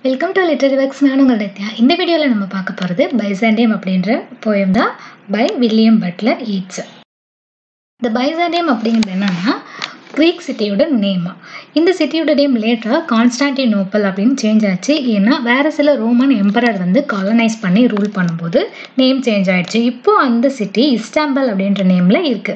Welcome to literary works நான் உங்கள் நித்யா இந்த வீடியோவில் நம்ம பார்க்க போகிறது பைசாண்டியம் அப்படின்ற போயம் தான் பை வில்லியம் பட்லர் ஈட்ஸ் இந்த பைசாண்டியம் அப்படிங்கிறது என்னன்னா க்ரீக் சிட்டியோட நேமா இந்த சிட்டியோட நேம் லேட்டராக கான்ஸ்டான்டினோப்பல் அப்படின்னு சேஞ்ச் ஆச்சு ஏன்னா வேறு சில ரோமன் எம்பரர் வந்து காலனைஸ் பண்ணி ரூல் பண்ணும்போது நேம் சேஞ்ச் ஆயிடுச்சு இப்போ அந்த சிட்டி இஸ்டாம்பல் அப்படின்ற நேமில் இருக்குது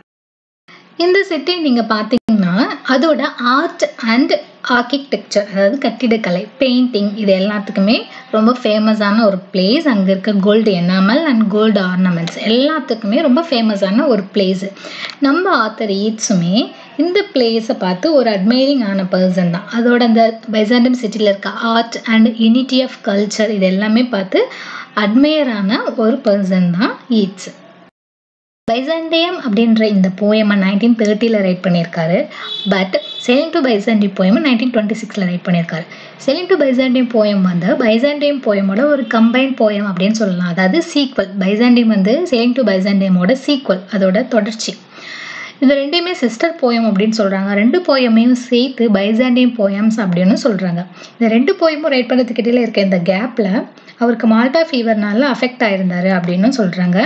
இந்த சிட்டி நீங்கள் பார்த்தீங்கன்னா அதோட ஆர்ட் அண்ட் ஆர்கிடெக்சர் அதாவது கட்டிடக்கலை பெயிண்டிங் இது எல்லாத்துக்குமே ரொம்ப ஃபேமஸான ஒரு பிளேஸ் அங்கே இருக்க gold enamel and gold ornaments எல்லாத்துக்குமே ரொம்ப ஃபேமஸான ஒரு பிளேஸு நம்ம ஆத்தர் ஈட்ஸுமே இந்த பிளேஸை பார்த்து ஒரு அட்மைரிங் ஆன பர்சன் தான் அதோட அந்த பைசாண்டம் சிட்டியில் இருக்க art and unity of culture இது எல்லாமே பார்த்து அட்மையர் ஆன ஒரு பர்சன் தான் ஈட்ஸ் பைசாண்டியம் அப்படின்ற இந்த போயமை நைன்டீன் தேர்ட்டியில் ரைட் பண்ணியிருக்காரு பட் செலிங் டு பைசாண்டியம் போயமை நைன்டீன் டுவெண்ட்டி சிக்ஸில் ரைட் பண்ணியிருக்காரு செலிங் டு பைசாண்டியம் போயம் வந்து பைசாண்டியம் போயமோட ஒரு கம்பைன் போயம் அப்படின்னு சொல்லலாம் அதாவது சீக்வல் பைசாண்டியம் வந்து செலிங் டு பைசாண்டியமோட சீக்வல் அதோட தொடர்ச்சி இந்த ரெண்டையுமே சிஸ்டர் போயம் அப்படின்னு சொல்கிறாங்க ரெண்டு போயமையும் சேர்த்து பைசாண்டியம் போயம்ஸ் அப்படின்னு சொல்கிறாங்க இந்த ரெண்டு போயமும் ரைட் பண்ணுறதுக்கிட்டே இருக்க இந்த கேப்பில் அவருக்கு மால்டா ஃபீவர்னால அஃபெக்ட் ஆயிருந்தாரு அப்படின்னு சொல்கிறாங்க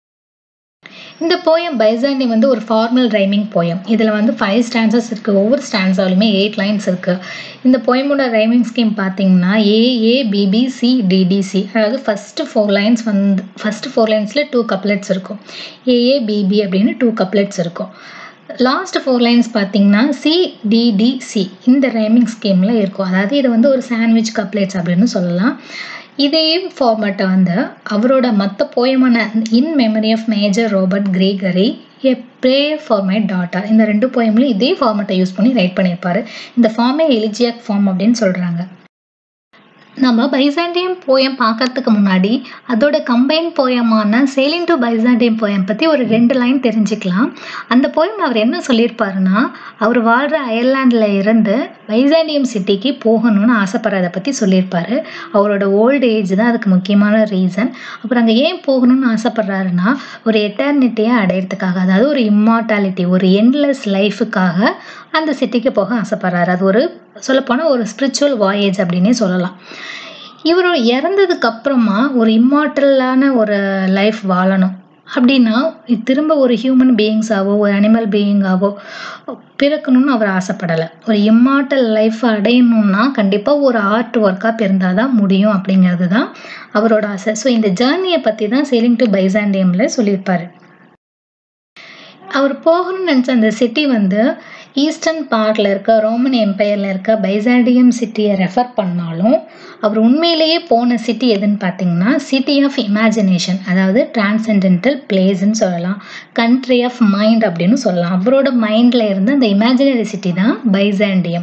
இந்த போயம் பைசாண்டி வந்து ஒரு ஃபார்மல் ரைமிங் போயம் இதில் வந்து ஃபைவ் ஸ்டான்சஸ் இருக்குது ஒவ்வொரு ஸ்டான்ஸாலுமே எயிட் லைன்ஸ் இருக்குது இந்த போயமோட ரைமிங் ஸ்கீம் பார்த்தீங்கன்னா ஏஏ பிபிசி டிடிசி அதாவது ஃபஸ்ட்டு ஃபோர் லைன்ஸ் வந்து ஃபஸ்ட்டு ஃபோர் லைன்ஸில் டூ கப்லெட்ஸ் இருக்கும் ஏஏ பிபி அப்படின்னு டூ கப்லெட்ஸ் இருக்கும் லாஸ்ட் ஃபோர் லைன்ஸ் பார்த்தீங்கன்னா சிடிடிசி இந்த ரைமிங் ஸ்கீமில் இருக்கும் அதாவது இது வந்து ஒரு சாண்ட்விச் கப்லெட்ஸ் அப்படின்னு சொல்லலாம் இதே ஃபார்மேட்டை வந்து அவரோட மற்ற போயமான in memory of Major Robert Gregory a prayer for my daughter இந்த ரெண்டு போயம்லையும் இதே ஃபார்மேட்டை யூஸ் பண்ணி ரைட் பண்ணியிருப்பாரு இந்த ஃபார்மே எலிஜியாக் ஃபார்ம் அப்படின்னு சொல்கிறாங்க நம்ம பைசாண்டியம் போயம் பார்க்கறதுக்கு முன்னாடி அதோட கம்பைன் போயமான சேலிங் டு பைசாண்டியம் போயம் பற்றி ஒரு ரெண்டு லைன் தெரிஞ்சுக்கலாம் அந்த போயம் அவர் என்ன சொல்லியிருப்பாருன்னா அவர் வாழ்கிற அயர்லாண்டில் இருந்து பைசாண்டியம் சிட்டிக்கு போகணும்னு ஆசைப்படுறத பற்றி சொல்லியிருப்பாரு அவரோட ஓல்டு ஏஜ் தான் அதுக்கு முக்கியமான ரீசன் அப்புறம் அங்கே ஏன் போகணும்னு ஆசைப்படுறாருன்னா ஒரு எட்டர்னிட்டியை அடையிறதுக்காக அதாவது ஒரு இம்மார்டாலிட்டி ஒரு என்லெஸ் லைஃபுக்காக அந்த சிட்டிக்கு போக ஆசைப்படுறாரு அது ஒரு சொல்லப்போனால் ஒரு ஸ்பிரிச்சுவல் வாயேஜ் அப்படின்னே சொல்லலாம் இவர் இறந்ததுக்கு அப்புறமா ஒரு இம்மார்டலான ஒரு லைஃப் வாழணும் அப்படின்னா திரும்ப ஒரு ஹியூமன் பீயிங்ஸாவோ ஒரு அனிமல் பீயிங்காவோ பிறக்கணும்னு அவர் ஆசைப்படலை ஒரு இம்மார்டல் லைஃப் அடையணும்னா கண்டிப்பாக ஒரு ஆர்ட் ஒர்க்காக பிறந்தால் தான் முடியும் அப்படிங்கிறது தான் அவரோட ஆசை ஸோ இந்த ஜேர்னியை பற்றி தான் சேலிங் டு பைசாண்டியமில் சொல்லியிருப்பார் அவர் போகணும்னு நினச்ச அந்த சிட்டி வந்து ஈஸ்டர்ன் பார்ட்டில் இருக்க ரோமன் எம்பையரில் இருக்க பைசாண்டியம் சிட்டியை ரெஃபர் பண்ணாலும் அவர் உண்மையிலேயே போன சிட்டி எதுன்னு பார்த்தீங்கன்னா சிட்டி ஆஃப் இமேஜினேஷன் அதாவது டிரான்சென்டென்டல் பிளேஸ்ன்னு சொல்லலாம் கண்ட்ரி ஆஃப் மைண்ட் அப்படின்னு சொல்லலாம் அவரோட மைண்டில் இருந்து அந்த இமேஜினரி சிட்டி தான் பைசாண்டியம்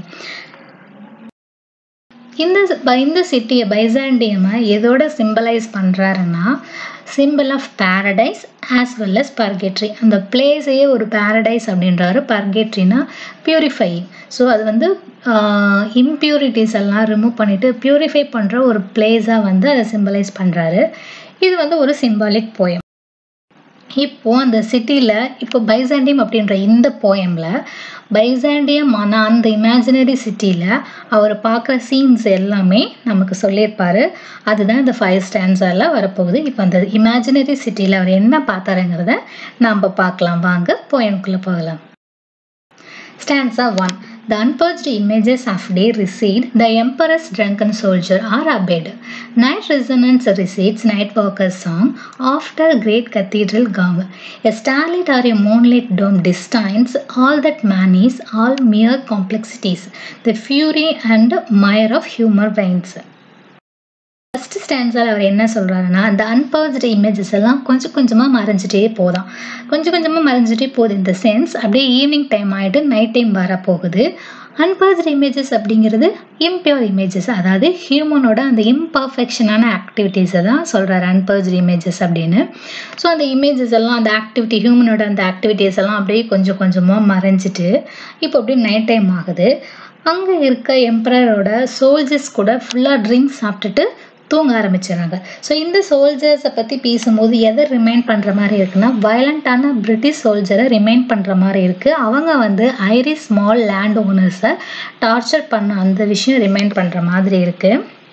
இந்த இந்த சிட்டியை பைசாண்டியமை எதோட சிம்பலைஸ் பண்ணுறாருன்னா simple of paradise as well as purgatory அந்த பிளேஸையே ஒரு பேரடைஸ் அப்படின்றாரு பர்கெட்ரினா பியூரிஃபையிங் ஸோ அது வந்து இம்ப்யூரிட்டிஸ் எல்லாம் ரிமூவ் பண்ணிவிட்டு ப்யூரிஃபை பண்ணுற ஒரு பிளேஸாக வந்து அதை சிம்பலைஸ் பண்ணுறாரு இது வந்து ஒரு சிம்பாலிக் போயம் இப்போது அந்த சிட்டியில் இப்போ பைசாண்டியம் அப்படின்ற இந்த போயமில் பைசாண்டியம் ஆனால் அந்த இமேஜினரி சிட்டியில் அவர் பார்க்குற சீன்ஸ் எல்லாமே நமக்கு சொல்லியிருப்பார் அதுதான் இந்த ஃபைவ் ஸ்டாண்ட்ஸால் வரப்போகுது இப்போ அந்த இமேஜினரி சிட்டியில் அவர் என்ன பார்த்தாருங்கிறத நாம் பார்க்கலாம் வாங்க போயம்குள்ளே போகலாம் stanza one The unpurged images of day recede, the emperor's drunken soldier are obeyed. Night resonance recedes night walker's song after great cathedral gong. A starlit or a moonlit dome distines all that man is, all mere complexities, the fury and mire of humor veins. First ஸ்டான்ஸால் அவர் என்ன சொல்கிறாருன்னா அந்த அன்பர்ஜ்டு images எல்லாம் கொஞ்சம் கொஞ்சமாக மறைஞ்சிட்டே போதான் கொஞ்சம் கொஞ்சமாக மறைஞ்சிட்டே போகுது இந்த சென்ஸ் அப்படியே ஈவினிங் டைம் ஆகிட்டு நைட் டைம் வரப்போகுது அன்பர்ஜ்டு இமேஜஸ் அப்படிங்கிறது இம்பியூர் இமேஜஸ் அதாவது ஹியூமனோட அந்த இம்பர்ஃபெக்ஷனான ஆக்டிவிட்டீஸை தான் சொல்கிறாரு அன்பர்ஜ்டு இமேஜஸ் அப்படின்னு ஸோ அந்த இமேஜஸ் எல்லாம் அந்த ஆக்டிவிட்டி ஹியூமனோட அந்த ஆக்டிவிட்டீஸ் எல்லாம் அப்படியே கொஞ்சம் கொஞ்சமாக மறைஞ்சிட்டு இப்போ அப்படியே நைட் டைம் ஆகுது அங்கே இருக்க எம்ப்ரரோட சோல்ஜர்ஸ் கூட ஃபுல்லாக ட்ரிங்க்ஸ் சாப்பிட்டுட்டு தூங்க ஆரம்பிச்சிடுறாங்க ஸோ இந்த சோல்ஜர்ஸை பற்றி பேசும்போது எதை ரிமைண்ட் பண்ணுற மாதிரி இருக்குன்னா வயலண்ட்டான பிரிட்டிஷ் சோல்ஜரை ரிமைண்ட் பண்ணுற மாதிரி இருக்குது அவங்க வந்து ஐரிஷ் ஸ்மால் லேண்ட் ஓனர்ஸை டார்ச்சர் பண்ண அந்த விஷயம் ரிமைண்ட் பண்ணுற மாதிரி இருக்குது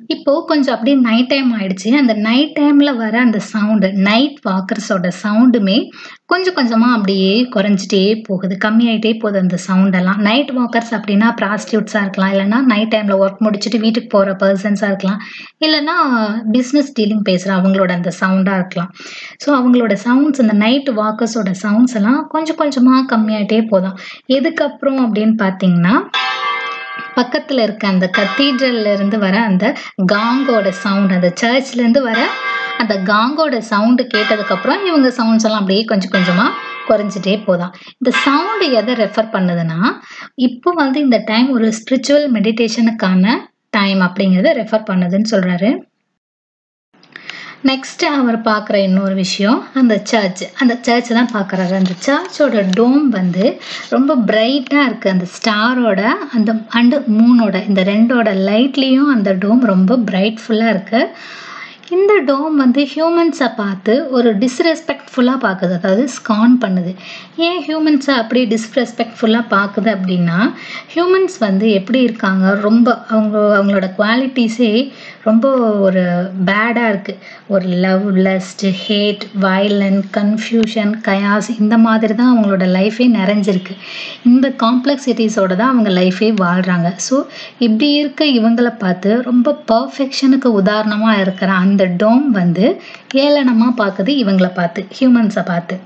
இப்போ கொஞ்சம் அப்படியே நைட் டைம் ஆயிடுச்சு அந்த நைட் டைம்ல வர அந்த சவுண்டு நைட் வாக்கர்ஸோட சவுண்டுமே கொஞ்சம் கொஞ்சமா அப்படியே குறைஞ்சிட்டே போகுது கம்மியாயிட்டே போகுது அந்த சவுண்டெல்லாம் நைட் வாக்கர்ஸ் அப்படின்னா ப்ராஸ்டியூட்ஸாக இருக்கலாம் இல்லைன்னா நைட் டைமில் ஒர்க் முடிச்சுட்டு வீட்டுக்கு போகிற பர்சன்ஸாக இருக்கலாம் இல்லைன்னா பிஸ்னஸ் டீலிங் பேசுகிற அவங்களோட அந்த சவுண்டாக இருக்கலாம் ஸோ அவங்களோட சவுண்ட்ஸ் அந்த நைட் வாக்கர்ஸோட சவுண்ட்ஸ் எல்லாம் கொஞ்சம் கொஞ்சமாக கம்மியாயிட்டே போதும் எதுக்கப்புறம் அப்படின்னு பார்த்தீங்கன்னா பக்கத்தில் இருக்க அந்த கத்தீட்ரல்ல இருந்து வர அந்த காங்கோட சவுண்ட் அந்த சர்ச்ல இருந்து வர அந்த காங்கோட சவுண்டு கேட்டதுக்கப்புறம் இவங்க சவுண்ட்ஸ் எல்லாம் அப்படியே கொஞ்சம் கொஞ்சமாக குறைஞ்சிட்டே போதாம் இந்த சவுண்டு எதை ரெஃபர் பண்ணுதுன்னா இப்போ வந்து இந்த டைம் ஒரு ஸ்பிரிச்சுவல் மெடிடேஷனுக்கான டைம் அப்படிங்கிறத ரெஃபர் பண்ணுதுன்னு சொல்கிறாரு நெக்ஸ்ட் அவர் பார்க்குற இன்னொரு விஷயம் அந்த சர்ச் அந்த சர்ச் தான் பார்க்குறாரு அந்த சர்ச்சோட டோம் வந்து ரொம்ப பிரைட்டாக இருக்குது அந்த ஸ்டாரோட அந்த அண்டு மூனோட இந்த ரெண்டோட லைட்லேயும் அந்த டோம் ரொம்ப பிரைட்ஃபுல்லாக இருக்குது இந்த டோம் வந்து ஹியூமன்ஸை பார்த்து ஒரு டிஸ்ரெஸ்பெக்ட்ஃபுல்லாக பார்க்குது அதாவது ஸ்கான் பண்ணுது ஏன் ஹியூமன்ஸை அப்படி டிஸ்ரெஸ்பெக்ட்ஃபுல்லாக பார்க்குது அப்படின்னா ஹியூமன்ஸ் வந்து எப்படி இருக்காங்க ரொம்ப அவங்க அவங்களோட குவாலிட்டிஸே ரொம்ப ஒரு பேடாக இருக்குது ஒரு love lust hate violent confusion chaos இந்த மாதிரி தான் அவங்களோட லைஃபே நிறைஞ்சிருக்கு இந்த காம்ப்ளெக்சிட்டிஸோட தான் அவங்க லைஃபே வாழ்கிறாங்க ஸோ இப்படி இருக்க இவங்களை பார்த்து ரொம்ப பர்ஃபெக்ஷனுக்கு உதாரணமாக இருக்கிற அந்த டோம் வந்து ஏளனமாக பார்க்குது இவங்கள பார்த்து ஹியூமன்ஸை பார்த்து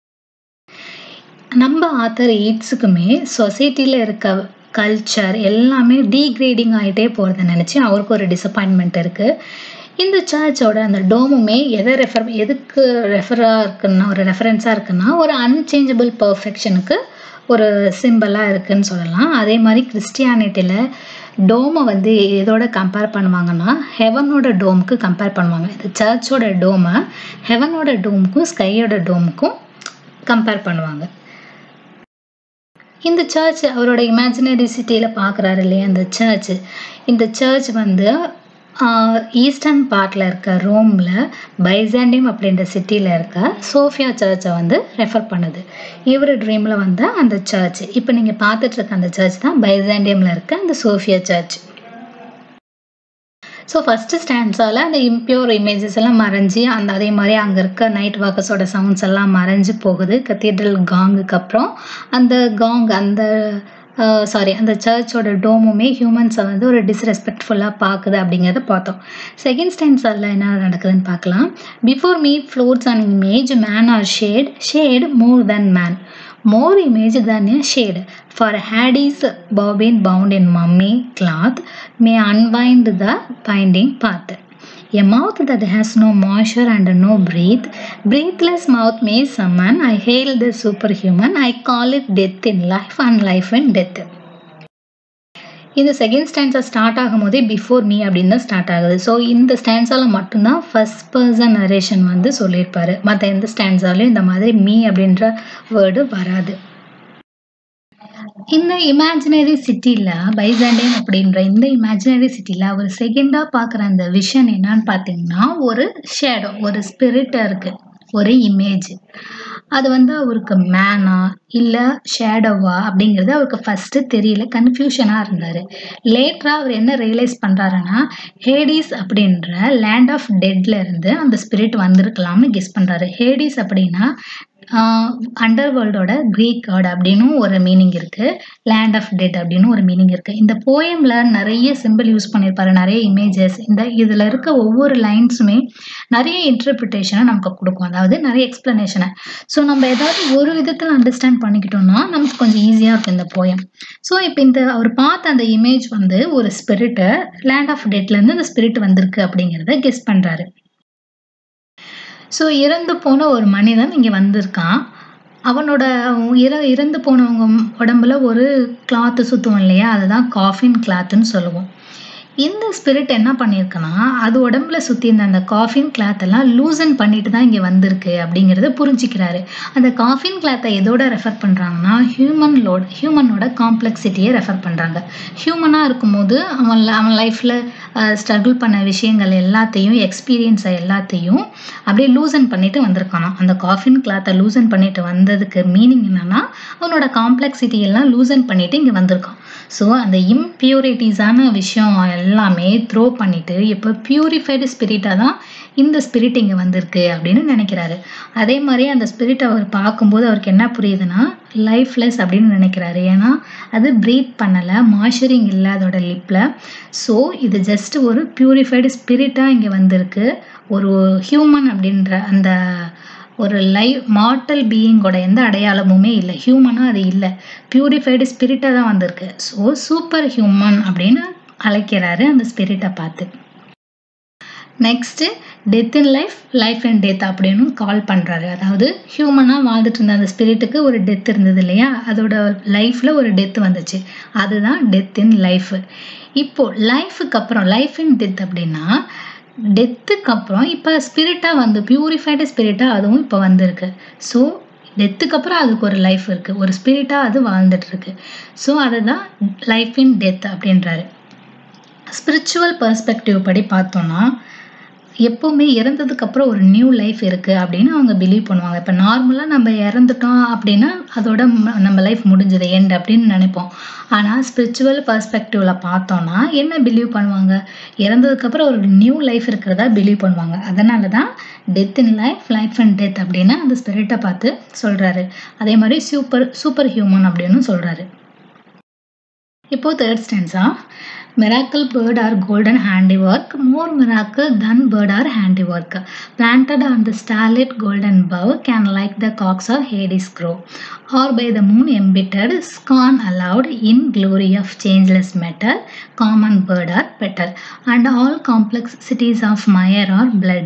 நம்ம ஆத்தர் ஈட்ஸுக்குமே சொசைட்டியில் இருக்க கல்ச்சர் எல்லாமே டீக்ரேடிங் ஆகிட்டே போகிறத நினச்சி அவருக்கு ஒரு டிசப்பாயின்மெண்ட் இருக்குது இந்த சர்ச்சோட அந்த டோமுமே எதை ரெஃபர் எதுக்கு ரெஃபராக இருக்குன்னா ஒரு ரெஃபரன்ஸாக இருக்குன்னா ஒரு அன்சேஞ்சபிள் பர்ஃபெக்ஷனுக்கு ஒரு சிம்பிளாக இருக்குன்னு சொல்லலாம் அதே மாதிரி கிறிஸ்டியானிட்டியில் டோமை வந்து எதோட கம்பேர் பண்ணுவாங்கன்னா ஹெவனோட டோமுக்கு கம்பேர் பண்ணுவாங்க இந்த சர்ச்சோட டோமை ஹெவனோட டோமுக்கும் ஸ்கையோட டோமுக்கும் கம்பேர் பண்ணுவாங்க இந்த சர்ச் அவரோட இமேஜினரி சிட்டியில் பார்க்குறாரு இல்லையா இந்த சர்ச் இந்த சர்ச் வந்து ஈஸ்டர்ன் பார்ட்டில் இருக்க ரோமில் பைசாண்டியம் அப்படின்ற சிட்டியில் இருக்க சோஃபியா சர்ச்சை வந்து ரெஃபர் பண்ணுது இவர் ட்ரீமில் வந்த அந்த சர்ச் இப்போ நீங்கள் பார்த்துட்டு இருக்க அந்த சர்ச் தான் பைசாண்டியமில் இருக்க அந்த சோஃபியா சர்ச் ஸோ ஃபஸ்ட்டு ஸ்டாண்ட்ஸால் அந்த இம்பியூர் இமேஜஸ் எல்லாம் மறைஞ்சி அந்த அதே மாதிரி அங்கே இருக்க நைட் வாக்கர்ஸோட சவுண்ட்ஸ் எல்லாம் மறைஞ்சு போகுது கத்தீட்ரல் காங்குக்கு அப்புறம் அந்த காங் அந்த சாரி அந்த சர்ச்சோட டோமுமே ஹியூமன்ஸை வந்து ஒரு டிஸ்ரெஸ்பெக்ட்ஃபுல்லாக பார்க்குது அப்படிங்கிறத பார்த்தோம் செகண்ட் ஸ்டாண்ட்ஸில் என்ன நடக்குதுன்னு பார்க்கலாம் before me floats and image man or shade shade more then man more image than a shade. For Hades bobbin bound in mummy cloth may unwind the binding path. A mouth that has no moisture and no breath, breathless mouth may summon. I hail the superhuman. I call it death in life and life in death. இந்த second stanza start ஆகும்போதே before me அப்படின்னு தான் start ஆகுது so இந்த ஸ்டான்ஸால் மட்டும்தான் first person narration வந்து சொல்லியிருப்பாரு மற்ற எந்த ஸ்டான்ஸாலையும் இந்த மாதிரி மீ அப்படின்ற வேர்டு வராது இந்த இமேஜினரி சிட்டியில் பைசாண்டியம் அப்படின்ற இந்த இமேஜினரி சிட்டியில் அவர் செகண்டாக பார்க்குற அந்த விஷன் என்னன்னு பார்த்தீங்கன்னா ஒரு ஷேடோ ஒரு ஸ்பிரிட்டாக இருக்குது ஒரு இமேஜ் அது வந்து அவருக்கு மேனா இல்லை ஷேடோவா அப்படிங்கிறது அவருக்கு ஃபஸ்ட்டு தெரியல கன்ஃபியூஷனாக இருந்தார் லேட்டராக அவர் என்ன ரியலைஸ் பண்ணுறாருன்னா ஹேடிஸ் அப்படின்ற லேண்ட் ஆஃப் டெட்ல இருந்து அந்த ஸ்பிரிட் வந்திருக்கலாம்னு கெஸ் பண்ணுறாரு ஹேடிஸ் அப்படின்னா அண்டர் வேர்ல்டோட க்ரீக் காட் அப்படின்னும் ஒரு மீனிங் இருக்குது லேண்ட் ஆஃப் டெட் அப்படின்னு ஒரு மீனிங் இருக்குது இந்த போயமில் நிறைய சிம்பிள் யூஸ் பண்ணியிருப்பாரு நிறைய இமேஜஸ் இந்த இதில் இருக்க ஒவ்வொரு லைன்ஸுமே நிறைய இன்டர்பிரிட்டேஷனை நமக்கு கொடுக்கும் அதாவது நிறைய எக்ஸ்ப்ளனேஷனை ஸோ நம்ம ஏதாவது ஒரு விதத்தில் அண்டர்ஸ்டாண்ட் பண்ணிக்கிட்டோம்னா நமக்கு கொஞ்சம் ஈஸியாக இருக்கும் இந்த போயம் ஸோ இப்போ இந்த அவர் பார்த்த அந்த இமேஜ் வந்து ஒரு ஸ்பிரிட்டை லேண்ட் ஆஃப் டெட்லேருந்து அந்த ஸ்பிரிட் வந்திருக்கு அப்படிங்கிறத கெஸ் பண்ணுறாரு ஸோ இறந்து போன ஒரு மனிதன் இங்கே வந்திருக்கான் அவனோட இற இறந்து போனவங்க உடம்புல ஒரு கிளாத்து சுற்றுவோம் இல்லையா அதுதான் காஃபின் கிளாத்துன்னு சொல்லுவோம் இந்த ஸ்பிரிட் என்ன பண்ணியிருக்குன்னா அது உடம்புல சுற்றி இருந்த அந்த காஃபின் கிளாத் எல்லாம் லூசன் பண்ணிட்டு தான் இங்கே வந்திருக்கு அப்படிங்கிறத புரிஞ்சிக்கிறாரு அந்த காஃபின் கிளாத்தை எதோட ரெஃபர் பண்ணுறாங்கன்னா ஹியூமன் லோட் ஹியூமனோட காம்ப்ளெக்சிட்டியை ரெஃபர் பண்ணுறாங்க ஹியூமனாக இருக்கும்போது அவன் அவன் லைஃப்பில் ஸ்ட்ரகிள் பண்ண விஷயங்கள் எல்லாத்தையும் எக்ஸ்பீரியன்ஸை எல்லாத்தையும் அப்படியே லூசன் பண்ணிட்டு வந்திருக்கானோ அந்த காஃபின் கிளாத்தை லூசன் பண்ணிட்டு வந்ததுக்கு மீனிங் என்னன்னா அவனோட காம்ப்ளெக்சிட்டி எல்லாம் லூசன் பண்ணிட்டு இங்கே வந்திருக்கான் ஸோ அந்த இம்பியூரிட்டிஸான விஷயம் எல்லாமே த்ரோ பண்ணிட்டு இப்போ பியூரிஃபைடு ஸ்பிரிட்டாக தான் இந்த ஸ்பிரிட் இங்கே வந்திருக்கு அப்படின்னு நினைக்கிறாரு அதே மாதிரி அந்த ஸ்பிரிட் அவர் பார்க்கும்போது அவருக்கு என்ன புரியுதுன்னா லைஃப்லெஸ் அப்படின்னு நினைக்கிறாரு ஏன்னா அது ப்ரீத் பண்ணலை மாய்ச்சரிங் இல்லை அதோட லிப்பில் ஸோ இது ஜஸ்ட் ஒரு பியூரிஃபைடு ஸ்பிரிட்டாக இங்கே வந்திருக்கு ஒரு ஹியூமன் அப்படின்ற அந்த ஒரு லைவ் மார்ட்டல் பீயிங்கோட எந்த அடையாளமுமே இல்லை ஹியூமனாக அது இல்லை பியூரிஃபைடு ஸ்பிரிட்டாக தான் வந்திருக்கு ஸோ சூப்பர் ஹியூமன் அப்படின்னு அழைக்கிறாரு அந்த ஸ்பிரிட்டை பார்த்து next death in life life and death அப்படின்னு கால் பண்ணுறாரு அதாவது ஹியூமனாக வாழ்ந்துட்டு இருந்த அந்த ஸ்பிரிட்டுக்கு ஒரு டெத் இருந்தது இல்லையா அதோட லைஃப்பில் ஒரு டெத் வந்துச்சு அதுதான் டெத் இன் லைஃப் இப்போது லைஃபுக்கு அப்புறம் லைஃப் இன் டெத் அப்படின்னா டெத்துக்கு அப்புறம் இப்போ ஸ்பிரிட்டாக வந்து பியூரிஃபைடு ஸ்பிரிட்டாக அதுவும் இப்போ வந்திருக்கு ஸோ டெத்துக்கு அப்புறம் அதுக்கு ஒரு லைஃப் இருக்குது ஒரு ஸ்பிரிட்டாக அது வாழ்ந்துட்டுருக்கு ஸோ அதுதான் லைஃப் இன் டெத் அப்படின்றாரு ஸ்பிரிச்சுவல் பர்ஸ்பெக்டிவ் படி பார்த்தோன்னா எப்போவுமே இறந்ததுக்கப்புறம் ஒரு நியூ லைஃப் இருக்குது அப்படின்னு அவங்க பிலீவ் பண்ணுவாங்க இப்போ நார்மலாக நம்ம இறந்துட்டோம் அப்படின்னா அதோட ம- நம்ம லைஃப் முடிஞ்சது எண்ட் அப்படின்னு நினைப்போம் ஆனால் ஸ்பிரிச்சுவல் பர்ஸ்பெக்டிவில் பார்த்தோன்னா என்ன பிலீவ் பண்ணுவாங்க இறந்ததுக்கப்புறம் ஒரு நியூ லைஃப் இருக்கிறதா பிலீவ் பண்ணுவாங்க அதனால தான் death in life life and death அப்படின்னு அந்த ஸ்பிரிட்டை பார்த்து சொல்கிறாரு அதே மாதிரி சூப்பர் சூப்பர் ஹியூமன் அப்படின்னு சொல்கிறாரு இப்போ third stanza miracle bird are golden handiwork more miracle than bird are handiwork planted on the starlit golden bough can like the cocks or hades grow or by the moon embittered scorn allowed in glory of changeless metal common bird are petal and all complexities of mire or blood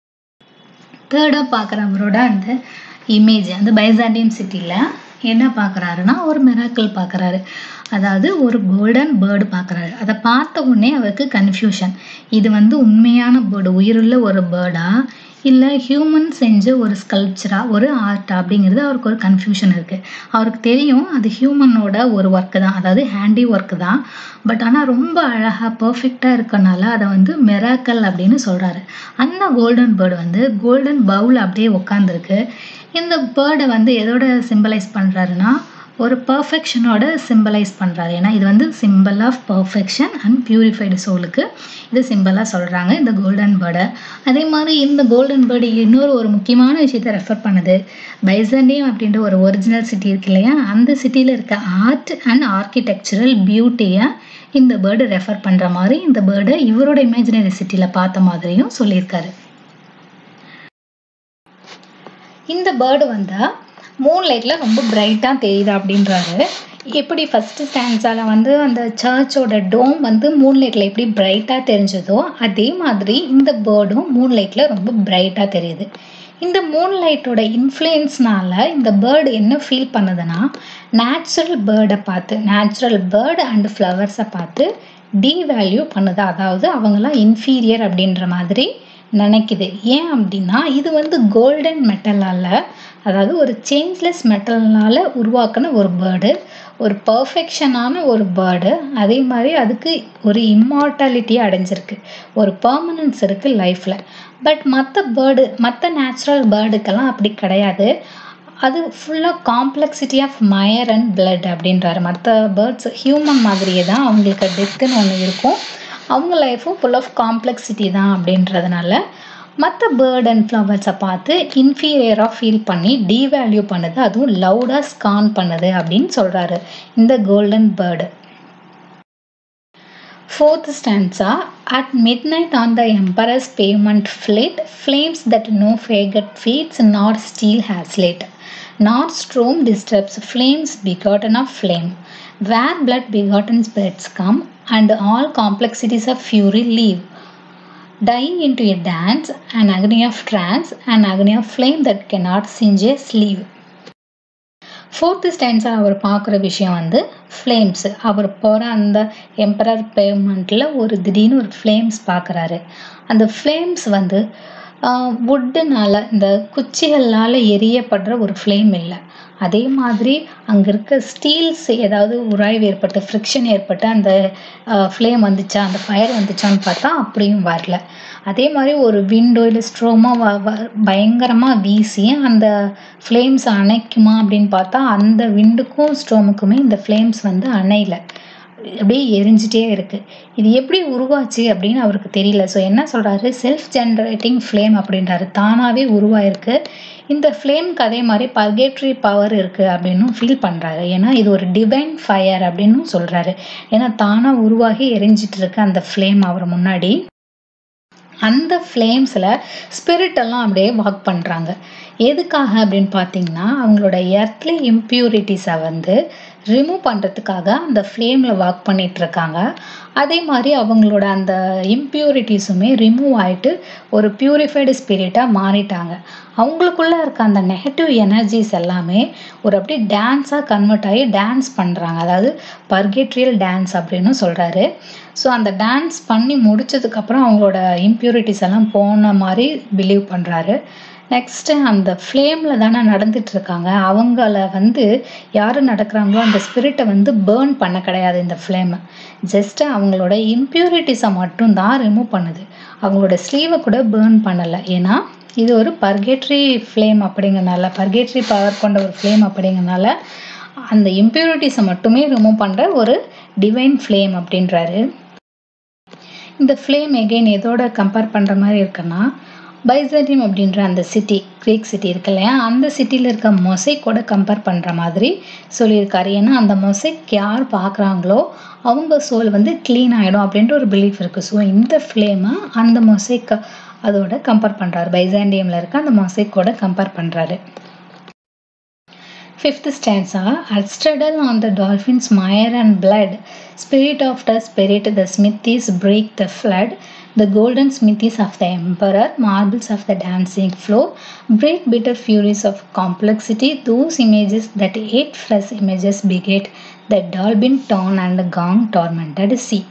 தேர்டாக பார்க்குற அவரோட அந்த image அந்த பைசாண்டியன் சிட்டியில் என்ன பார்க்குறாருன்னா ஒரு miracle பார்க்குறாரு அதாவது ஒரு கோல்டன் பேர்டு பார்க்குறாரு அதை பார்த்த உடனே அவருக்கு கன்ஃபியூஷன் இது வந்து உண்மையான பேர்டு உயிருள்ள ஒரு பேர்டா இல்லை ஹியூமன் செஞ்ச ஒரு ஸ்கல்ப்சரா ஒரு ஆர்ட்டா அப்படிங்கிறது அவருக்கு ஒரு கன்ஃபியூஷன் இருக்குது அவருக்கு தெரியும் அது ஹியூமனோட ஒரு ஒர்க்கு தான் அதாவது ஹேண்டி ஒர்க்கு தான் பட் ஆனால் ரொம்ப அழகாக பர்ஃபெக்டாக இருக்கனால அதை வந்து மெராக்கல் அப்படின்னு சொல்கிறாரு அந்த கோல்டன் பேர்டு வந்து கோல்டன் பவுல் அப்படியே உட்காந்துருக்கு இந்த பேர்டை வந்து எதோட சிம்பலைஸ் பண்ணுறாருன்னா ஒரு பர்ஃபெக்ஷனோட சிம்பலைஸ் பண்ணுறாரு ஏன்னா இது வந்து simple of perfection and purified சோலுக்கு இது சிம்பிளாக சொல்கிறாங்க இந்த கோல்டன் பேர்டை அதே மாதிரி இந்த கோல்டன் பேர்டு இன்னொரு ஒரு முக்கியமான விஷயத்தை ரெஃபர் பண்ணுது பைசண்டியம் அப்படின்ற ஒரு ஒரிஜினல் சிட்டி இருக்கு இல்லையா அந்த சிட்டியில் இருக்க ஆர்ட் அண்ட் ஆர்கிடெக்சரல் பியூட்டியை இந்த பேர்டு ரெஃபர் பண்ணுற மாதிரி இந்த பேர்டை இவரோட இமேஜினரி சிட்டியில் பார்த்த மாதிரியும் சொல்லியிருக்காரு இந்த பேர்டு வந்து மூன் லைட்டில் ரொம்ப பிரைட்டாக தெரியுது அப்படின்றாரு எப்படி ஃபஸ்ட்டு ஸ்டாண்ட்ஸால் வந்து அந்த சர்ச்சோட டோம் வந்து மூன் லைட்டில் எப்படி பிரைட்டாக தெரிஞ்சதோ அதே மாதிரி இந்த பேர்டும் மூன் லைட்டில் ரொம்ப பிரைட்டாக தெரியுது இந்த மூன் லைட்டோட இன்ஃப்ளூயன்ஸ்னால இந்த பேர்டு என்ன ஃபீல் பண்ணுதுன்னா நேச்சுரல் பேர்டை பார்த்து நேச்சுரல் பேர்டு அண்ட் ஃப்ளவர்ஸை பார்த்து டீவேல்யூ பண்ணுது அதாவது அவங்களாம் இன்ஃபீரியர் அப்படின்ற மாதிரி நினைக்குது ஏன் அப்படின்னா இது வந்து கோல்டன் மெட்டலால் அதாவது ஒரு சேஞ்ச்லெஸ் மெட்டல்னால உருவாக்கின ஒரு பேர்டு ஒரு பர்ஃபெக்ஷனான ஒரு பேர்டு அதே மாதிரி அதுக்கு ஒரு இம்மார்டாலிட்டி அடைஞ்சிருக்கு ஒரு பர்மனன்ஸ் இருக்குது லைஃப்பில் பட் மற்ற பேர்டு மற்ற நேச்சுரல் பேர்டுக்கெல்லாம் அப்படி கிடையாது அது ஃபுல்லாக complexity of mire and blood அப்படின்றாரு மற்ற பேர்ட்ஸ் ஹியூமன் மாதிரியே தான் அவங்களுக்கு டெத்துன்னு ஒன்று இருக்கும் அவங்க லைஃப்பும் ஃபுல் ஆஃப் காம்ப்ளெக்சிட்டி தான் அப்படின்றதுனால மற்ற பேர்ட் அண்ட் ஃப்ளவர்ஸை பார்த்து இன்ஃபீரியராக ஃபீல் பண்ணி டீவேல்யூ பண்ணுது அதுவும் லவுடாக ஸ்கான் பண்ணுது அப்படின்னு சொல்கிறாரு இந்த golden bird Fourth stanza At midnight on the emperor's pavement flit flames that no faggot feeds nor steel has lit, nor storm disturbs flames begotten of flame, where blood begotten spirits come and all complexities of fury leave. Dying into a dance, an agony of trance, an agony of flame that cannot singe a sleeve. Fourth ஸ்டாண்ட்ஸாக அவர் பார்க்குற விஷயம் வந்து flames அவர் போகிற அந்த emperor பேமெண்ட்டில் ஒரு திடீர்னு ஒரு ஃப்ளேம்ஸ் பார்க்குறாரு அந்த ஃப்ளேம்ஸ் வந்து வுட்டுனால் இந்த குச்சிகளால் எரியப்படுற ஒரு ஃப்ளேம் இல்லை அதே மாதிரி அங்கே இருக்க ஸ்டீல்ஸ் ஏதாவது உராய்வு ஏற்பட்டு ஃப்ரிக்ஷன் ஏற்பட்டு அந்த ஃப்ளேம் வந்துச்சா அந்த ஃபயர் வந்துச்சான்னு பார்த்தா அப்படியும் வரல அதே மாதிரி ஒரு விண்டோ இல்லை ஸ்ட்ரோமாக வ வ பயங்கரமாக வீசி அந்த ஃப்ளேம்ஸ் அணைக்குமா அப்படின்னு பார்த்தா அந்த விண்டுக்கும் ஸ்ட்ரோமுக்குமே இந்த ஃப்ளேம்ஸ் வந்து அணையல அப்படியே எரிஞ்சிட்டே இருக்குது இது எப்படி உருவாச்சு அப்படின்னு அவருக்கு தெரியல ஸோ என்ன சொல்கிறாரு செல்ஃப் ஜென்ரேட்டிங் ஃப்ளேம் அப்படின்றாரு தானாகவே உருவாயிருக்கு இந்த ஃப்ளேம்க்கு அதே மாதிரி பர்கேட்ரி பவர் இருக்குது அப்படின்னும் ஃபீல் பண்ணுறாரு ஏன்னா இது ஒரு டிவைன் ஃபயர் அப்படின்னும் சொல்கிறாரு ஏன்னா தானாக உருவாகி எரிஞ்சிட்டு இருக்கு அந்த ஃப்ளேம் அவர் முன்னாடி அந்த ஃப்ளேம்ஸில் ஸ்பிரிட் எல்லாம் அப்படியே வாக் பண்ணுறாங்க எதுக்காக அப்படின்னு பார்த்தீங்கன்னா அவங்களோட எர்த்லி இம்ப்யூரிட்டிஸை வந்து ரிமூவ் பண்ணுறதுக்காக அந்த ஃப்ளேமில் வாக் பண்ணிட்டு இருக்காங்க அதே மாதிரி அவங்களோட அந்த இம்ப்யூரிட்டிஸுமே ரிமூவ் ஆகிட்டு ஒரு பியூரிஃபைடு ஸ்பிரிட்டாக மாறிட்டாங்க அவங்களுக்குள்ளே இருக்க அந்த நெகட்டிவ் எனர்ஜிஸ் எல்லாமே ஒரு அப்படியே டான்ஸாக கன்வெர்ட் ஆகி டான்ஸ் பண்ணுறாங்க அதாவது பர்கேட்ரியல் டான்ஸ் அப்படின்னு சொல்கிறாரு ஸோ அந்த டான்ஸ் பண்ணி முடிச்சதுக்கப்புறம் அவங்களோட இம்ப்யூரிட்டிஸ் எல்லாம் போன மாதிரி பிலீவ் பண்ணுறாரு நெக்ஸ்ட்டு அந்த ஃப்ளேமில் தானே நடந்துட்டு இருக்காங்க அவங்கள வந்து யார் நடக்கிறாங்களோ அந்த ஸ்பிரிட்டை வந்து பேர்ன் பண்ண கிடையாது இந்த ஃப்ளேமை ஜஸ்ட்டு அவங்களோட இம்ப்யூரிட்டிஸை மட்டும்தான் ரிமூவ் பண்ணுது அவங்களோட ஸ்லீவை கூட பேர்ன் பண்ணலை ஏன்னா இது ஒரு பர்கேட்ரி ஃப்ளேம் அப்படிங்கிறனால பர்கேட்ரி பவர் கொண்ட ஒரு ஃப்ளேம் அப்படிங்கிறனால அந்த இம்ப்யூரிட்டிஸை மட்டுமே ரிமூவ் பண்ணுற ஒரு டிவைன் ஃப்ளேம் அப்படின்றாரு இந்த ஃப்ளேம் எகெயின் எதோட கம்பேர் பண்ணுற மாதிரி இருக்குன்னா பைசண்டியம் அப்படின்ற அந்த சிட்டி க்ரீக் சிட்டி இருக்கு இல்லையா அந்த சிட்டியில் இருக்க மொசைக்கோட கம்பேர் பண்ணுற மாதிரி சொல்லியிருக்காரு ஏன்னா அந்த மொசைக் யார் பார்க்குறாங்களோ அவங்க சோல் வந்து க்ளீன் ஆகிடும் அப்படின்ற ஒரு பிலீஃப் இருக்குது ஸோ இந்த ஃப்ளேமை அந்த மொசைக் அதோட கம்பேர் பண்ணுறாரு பைசாண்டியமில் இருக்க அந்த மொசைக்கோட கம்பேர் பண்ணுறாரு Fifth stanza Adstraddle on the dolphin's mire and blood, spirit of the spirit, the smithies break the flood. The golden smithies of the emperor, marbles of the dancing floor, break bitter furies of complexity. Those images that eight flesh images beget, the dolphin torn and gong tormented sea.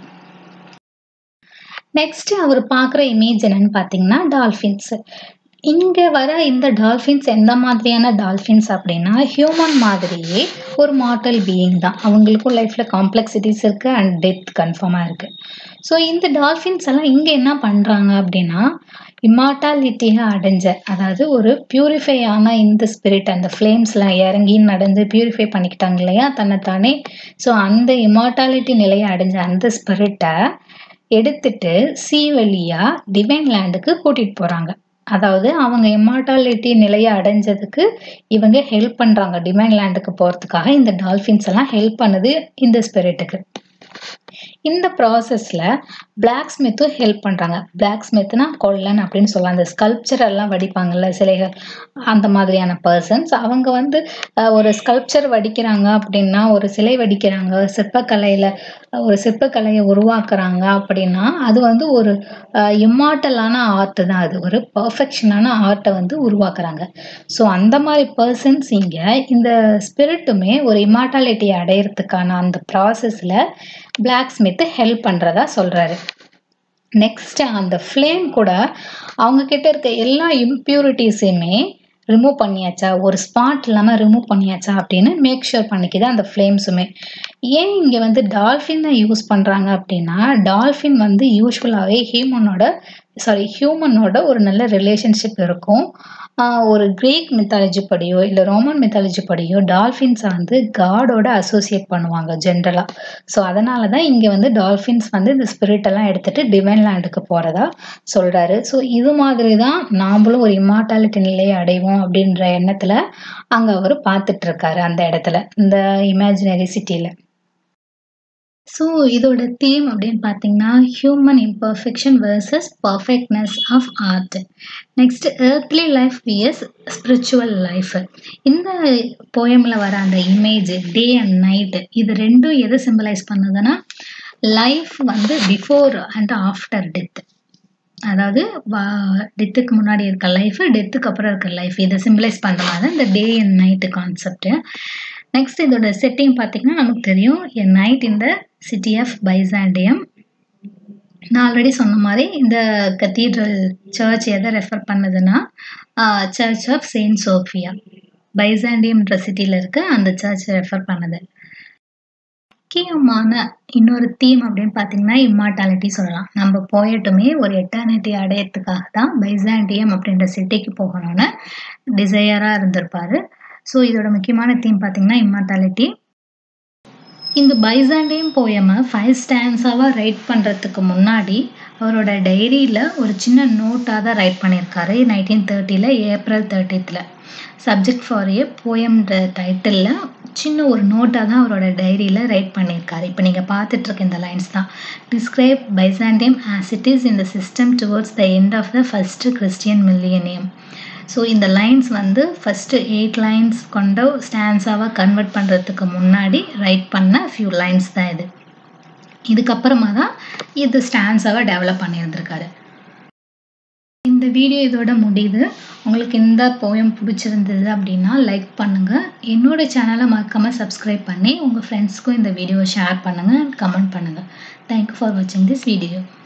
Next அவர் பார்க்குற image என்னன்னு பார்த்தீங்கன்னா dolphins இங்கே வர இந்த dolphins எந்த மாதிரியான dolphins அப்படின்னா ஹியூமன் மாதிரியே ஒரு மார்டல் பீயிங் தான் அவங்களுக்கும் லைஃப்பில் காம்ப்ளெக்சிட்டிஸ் இருக்குது அண்ட் டெத் கன்ஃபார்மாக இருக்குது ஸோ இந்த டால்ஃபின்ஸ் எல்லாம் இங்கே என்ன பண்ணுறாங்க அப்படின்னா இம்மார்டாலிட்டியை அடைஞ்ச அதாவது ஒரு பியூரிஃபை ஆன இந்த ஸ்பிரிட் அந்த ஃப்ளேம்ஸ்லாம் இறங்கி நடந்து பியூரிஃபை பண்ணிக்கிட்டாங்க இல்லையா தன்னைத்தானே ஸோ அந்த இம்மார்டாலிட்டி நிலையை அடைஞ்ச அந்த ஸ்பிரிட்டை எடுத்துட்டு சீ வழியாக டிவைன் லேண்டுக்கு கூட்டிகிட்டு போகிறாங்க அதாவது அவங்க இம்மார்டாலிட்டி நிலையை அடைஞ்சதுக்கு இவங்க ஹெல்ப் பண்ணுறாங்க டிவைன் லேண்டுக்கு போகிறதுக்காக இந்த டால்ஃபின்ஸ் எல்லாம் ஹெல்ப் பண்ணுது இந்த ஸ்பிரிட்டுக்கு இந்த ப்ராசஸில் பிளாக் ஸ்மித்தும் ஹெல்ப் பண்ணுறாங்க பிளாக் ஸ்மித்னா கொல்லன் அப்படின்னு சொல்லலாம் அந்த ஸ்கல்ப்சர் எல்லாம் வடிப்பாங்கல்ல சிலைகள் அந்த மாதிரியான பர்சன்ஸ் அவங்க வந்து அஹ், ஒரு ஸ்கல்ப்சர் வடிக்கிறாங்க அப்படின்னா ஒரு சிலை வடிக்கிறாங்க சிற்பக்கலையில் ஒரு சிற்பக்கலையை உருவாக்குறாங்க அப்படின்னா அது வந்து ஒரு இம்மார்ட்டலான ஆர்ட் தான் அது ஒரு பர்ஃபெக்ஷனான ஆர்ட்டை வந்து உருவாக்குறாங்க ஸோ அந்த மாதிரி பர்சன்ஸ் இங்கே இந்த ஸ்பிரிட்டுமே ஒரு இம்மார்ட்டாலிட்டி அடையிறதுக்கான அந்த ப்ராசஸில் பிளாக் ஸ்மித்து ஹெல்ப் பண்ணுறதா சொல்கிறாரு நெக்ஸ்ட் அந்த ஃப்ளேம் கூட அவங்க கிட்ட இருக்க எல்லா இம்ப்யூரிட்டிஸையுமே ரிமூவ் பண்ணியாச்சா ஒரு ஸ்பாட் இல்லாமல் ரிமூவ் பண்ணியாச்சா அப்படின்னு மேக் ஷூர் பண்ணிக்குது அந்த ஃப்ளேம்ஸுமே ஏன் இங்கே வந்து டால்ஃபினை யூஸ் பண்ணுறாங்க அப்படின்னா டால்ஃபின் வந்து யூஸ்வலாகவே ஹியூமனோட சாரி ஹியூமனோட ஒரு நல்ல ரிலேஷன்ஷிப் இருக்கும் ஆஹ் ஒரு கிரீக் மித்தாலஜி படியோ இல்லை ரோமன் மித்தாலஜி படியோ டால்ஃபின்ஸை வந்து காடோட அசோசியேட் பண்ணுவாங்க ஜென்ரலாக ஸோ அதனால தான் இங்கே வந்து டால்ஃபின்ஸ் வந்து இந்த ஸ்பிரிட் எல்லாம் எடுத்துட்டு டிவைன் லேண்டுக்கு போகிறதா சொல்கிறாரு ஸோ இது மாதிரி தான் நாமளும் ஒரு இம்மார்டாலிட்டி நிலையை அடைவோம் அப்படின்ற எண்ணத்தில் அங்கே அவர் பார்த்துட்டு இருக்காரு அந்த இடத்துல இந்த இமேஜினரி சிட்டியில் ஸோ இதோட தீம் அப்படின்னு பார்த்தீங்கன்னா human imperfection versus perfectness of art next earthly life VS spiritual life இந்த போயமில் வர அந்த இமேஜ் டே அண்ட் நைட் இது ரெண்டும் எதை சிம்பலைஸ் பண்ணுதுன்னா லைஃப் வந்து பிஃபோர் அண்ட் ஆஃப்டர் டெத் அதாவது டெத்துக்கு முன்னாடி இருக்க லைஃப் டெத்துக்கு அப்புறம் இருக்க லைஃப் இதை சிம்பிளைஸ் பண்ணுற மாதிரி இந்த day and night concept next இதோட செட்டிங் பார்த்தீங்கன்னா நமக்கு தெரியும் எ நைட் இந்த சிட்டி ஆஃப் பைசாண்டியம் நான் ஆல்ரெடி சொன்ன மாதிரி இந்த கத்தீட்ரல் சர்ச் எதை ரெஃபர் பண்ணுதுன்னா சர்ச் ஆஃப் செயின்ட் சோஃபியா பைசாண்டியம்ன்ற சிட்டியில் இருக்க அந்த சர்ச் ரெஃபர் பண்ணுது முக்கியமான இன்னொரு தீம் அப்படின்னு பார்த்தீங்கன்னா இம்மார்டாலிட்டி சொல்லலாம் நம்ம போயட்டுமே ஒரு எட்டர்னிட்டி அடையறதுக்காக தான் பைசாண்டியம் அப்படின்ற சிட்டிக்கு போகணும்னு டிசையராக இருந்திருப்பாரு ஸோ இதோட முக்கியமான தீம் பார்த்தீங்கன்னா இம்மார்டாலிட்டி இந்த பைசாண்டியம் போயமை ஃபைவ் ஸ்டான்ஸாவாக ரைட் பண்ணுறதுக்கு முன்னாடி அவரோட டைரியில் ஒரு சின்ன நோட்டாக தான் ரைட் பண்ணியிருக்காரு நைன்டீன் தேர்ட்டியில் ஏப்ரல் தேர்ட்டித்தில் சப்ஜெக்ட் ஃபார் ஏ போயம்ன்ற டைட்டிலில் சின்ன ஒரு நோட்டாக தான் அவரோட டைரியில் ரைட் பண்ணியிருக்காரு இப்போ நீங்கள் பார்த்துட்ருக்க இந்த லைன்ஸ் தான் describe Byzantium as it is in the system towards the end of the first Christian millennium so இந்த லைன்ஸ் வந்து ஃபஸ்ட்டு எயிட் லைன்ஸ் கொண்ட ஸ்டான்ஸாவாக கன்வெர்ட் பண்ணுறதுக்கு முன்னாடி ரைட் பண்ண ஃபியூ லைன்ஸ் தான் இது இதுக்கப்புறமா தான் இது ஸ்டான்ஸாவாக டெவலப் பண்ணியிருந்திருக்காரு இந்த வீடியோ இதோட முடியுது உங்களுக்கு இந்த போயம் பிடிச்சிருந்தது அப்படின்னா லைக் பண்ணுங்கள் என்னோட சேனலை மறக்காமல் சப்ஸ்கிரைப் பண்ணி உங்கள் ஃப்ரெண்ட்ஸ்க்கும் இந்த வீடியோவை ஷேர் பண்ணுங்கள் கமெண்ட் பண்ணுங்கள் தேங்க்யூ ஃபார் வாட்சிங் திஸ் வீடியோ